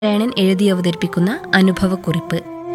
നാരായണൻ എഴുതി അവതരിപ്പിക്കുന്ന അനുഭവക്കുറിപ്പ്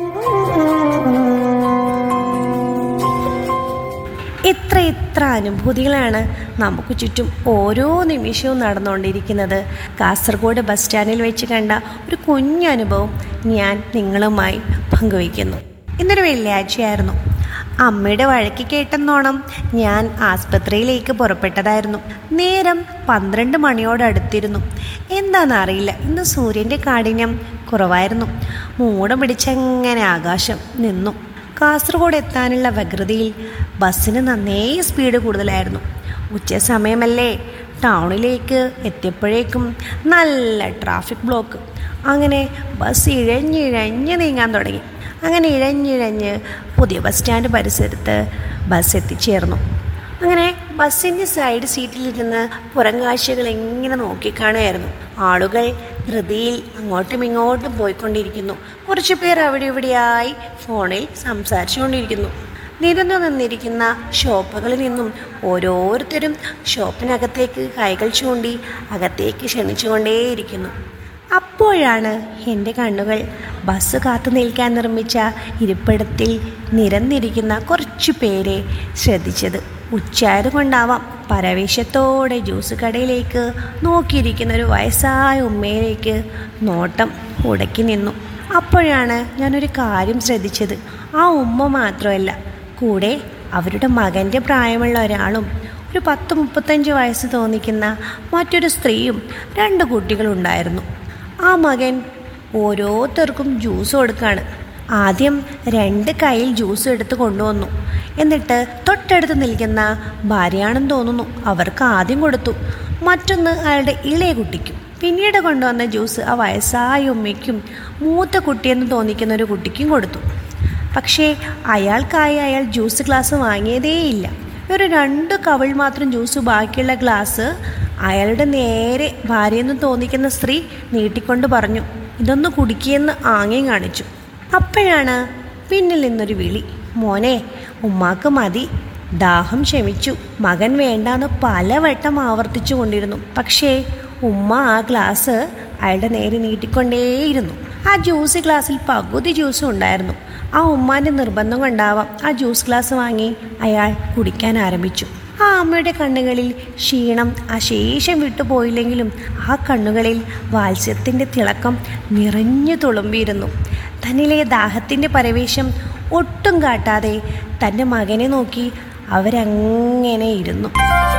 എത്ര എത്ര അനുഭൂതികളാണ് നമുക്ക് ചുറ്റും ഓരോ നിമിഷവും നടന്നുകൊണ്ടിരിക്കുന്നത് കാസർഗോഡ് ബസ് സ്റ്റാൻഡിൽ വെച്ച് കണ്ട ഒരു കുഞ്ഞനുഭവം ഞാൻ നിങ്ങളുമായി പങ്കുവയ്ക്കുന്നു ഇന്നൊരു വെള്ളിയാഴ്ചയായിരുന്നു അമ്മയുടെ വഴക്ക് കേട്ടെന്നോണം ഞാൻ ആസ്പത്രിയിലേക്ക് പുറപ്പെട്ടതായിരുന്നു നേരം പന്ത്രണ്ട് മണിയോടടുത്തിരുന്നു എന്താണെന്നറിയില്ല ഇന്ന് സൂര്യൻ്റെ കാഠിന്യം കുറവായിരുന്നു മൂടം പിടിച്ചങ്ങനെ ആകാശം നിന്നു കാസർഗോഡ് എത്താനുള്ള വ്യഗ്രതയിൽ ബസ്സിന് നന്നേ സ്പീഡ് കൂടുതലായിരുന്നു ഉച്ച സമയമല്ലേ ടൗണിലേക്ക് എത്തിയപ്പോഴേക്കും നല്ല ട്രാഫിക് ബ്ലോക്ക് അങ്ങനെ ബസ് ഇഴഞ്ഞിഴഞ്ഞ് നീങ്ങാൻ തുടങ്ങി അങ്ങനെ ഇഴഞ്ഞിഴഞ്ഞ് പുതിയ ബസ് സ്റ്റാൻഡ് പരിസരത്ത് ബസ് എത്തിച്ചേർന്നു അങ്ങനെ ബസ്സിൻ്റെ സൈഡ് സീറ്റിലിരുന്ന് പുറം കാഴ്ചകൾ എങ്ങനെ നോക്കിക്കാണുമായിരുന്നു ആളുകൾ ധൃതിയിൽ അങ്ങോട്ടും ഇങ്ങോട്ടും പോയിക്കൊണ്ടിരിക്കുന്നു കുറച്ചു പേർ അവിടെ ഇവിടെയായി ഫോണിൽ സംസാരിച്ചുകൊണ്ടിരിക്കുന്നു നിരന്നു നിന്നിരിക്കുന്ന ഷോപ്പുകളിൽ നിന്നും ഓരോരുത്തരും ഷോപ്പിനകത്തേക്ക് കൈകൾ ചൂണ്ടി അകത്തേക്ക് ക്ഷണിച്ചുകൊണ്ടേയിരിക്കുന്നു അപ്പോഴാണ് എൻ്റെ കണ്ണുകൾ ബസ് കാത്തു നിൽക്കാൻ നിർമ്മിച്ച ഇരിപ്പിടത്തിൽ നിരന്നിരിക്കുന്ന കുറച്ചു പേരെ ശ്രദ്ധിച്ചത് ഉച്ചയായതുകൊണ്ടാവാം പരവേശത്തോടെ ജ്യൂസ് കടയിലേക്ക് നോക്കിയിരിക്കുന്ന ഒരു വയസ്സായ ഉമ്മയിലേക്ക് നോട്ടം ഉടക്കി നിന്നു അപ്പോഴാണ് ഞാനൊരു കാര്യം ശ്രദ്ധിച്ചത് ആ ഉമ്മ മാത്രമല്ല കൂടെ അവരുടെ മകൻ്റെ പ്രായമുള്ള ഒരാളും ഒരു പത്ത് മുപ്പത്തഞ്ച് വയസ്സ് തോന്നിക്കുന്ന മറ്റൊരു സ്ത്രീയും രണ്ട് കുട്ടികളുണ്ടായിരുന്നു ആ മകൻ ഓരോരുത്തർക്കും ജ്യൂസ് കൊടുക്കുകയാണ് ആദ്യം രണ്ട് കയ്യിൽ ജ്യൂസ് എടുത്ത് കൊണ്ടുവന്നു എന്നിട്ട് തൊട്ടടുത്ത് നിൽക്കുന്ന ഭാര്യയാണെന്ന് തോന്നുന്നു അവർക്ക് ആദ്യം കൊടുത്തു മറ്റൊന്ന് അയാളുടെ ഇളയ കുട്ടിക്കും പിന്നീട് കൊണ്ടുവന്ന ജ്യൂസ് ആ വയസ്സായ ഉമ്മയ്ക്കും മൂത്ത കുട്ടിയെന്ന് തോന്നിക്കുന്ന ഒരു കുട്ടിക്കും കൊടുത്തു പക്ഷേ അയാൾക്കായി അയാൾ ജ്യൂസ് ഗ്ലാസ് വാങ്ങിയതേയില്ല ഒരു രണ്ട് കവിൾ മാത്രം ജ്യൂസ് ബാക്കിയുള്ള ഗ്ലാസ് അയാളുടെ നേരെ ഭാര്യയെന്ന് തോന്നിക്കുന്ന സ്ത്രീ നീട്ടിക്കൊണ്ട് പറഞ്ഞു ഇതൊന്ന് കുടിക്കിയെന്ന് ആംഗ്യം കാണിച്ചു അപ്പോഴാണ് പിന്നിൽ നിന്നൊരു വിളി മോനെ ഉമ്മാക്ക് മതി ദാഹം ക്ഷമിച്ചു മകൻ വേണ്ടാന്ന് പലവട്ടം ആവർത്തിച്ചു കൊണ്ടിരുന്നു പക്ഷേ ഉമ്മ ആ ഗ്ലാസ് അയാളുടെ നേരെ നീട്ടിക്കൊണ്ടേയിരുന്നു ആ ജ്യൂസ് ഗ്ലാസ്സിൽ പകുതി ജ്യൂസും ഉണ്ടായിരുന്നു ആ ഉമ്മാൻ്റെ നിർബന്ധം കൊണ്ടാവാം ആ ജ്യൂസ് ഗ്ലാസ് വാങ്ങി അയാൾ കുടിക്കാൻ ആരംഭിച്ചു ആ അമ്മയുടെ കണ്ണുകളിൽ ക്ഷീണം അശേഷം വിട്ടുപോയില്ലെങ്കിലും ആ കണ്ണുകളിൽ വാത്സ്യത്തിൻ്റെ തിളക്കം നിറഞ്ഞു തുളുമ്പിയിരുന്നു തന്നിലെ ദാഹത്തിൻ്റെ പരവേശം ഒട്ടും കാട്ടാതെ തൻ്റെ മകനെ നോക്കി അവരങ്ങനെ ഇരുന്നു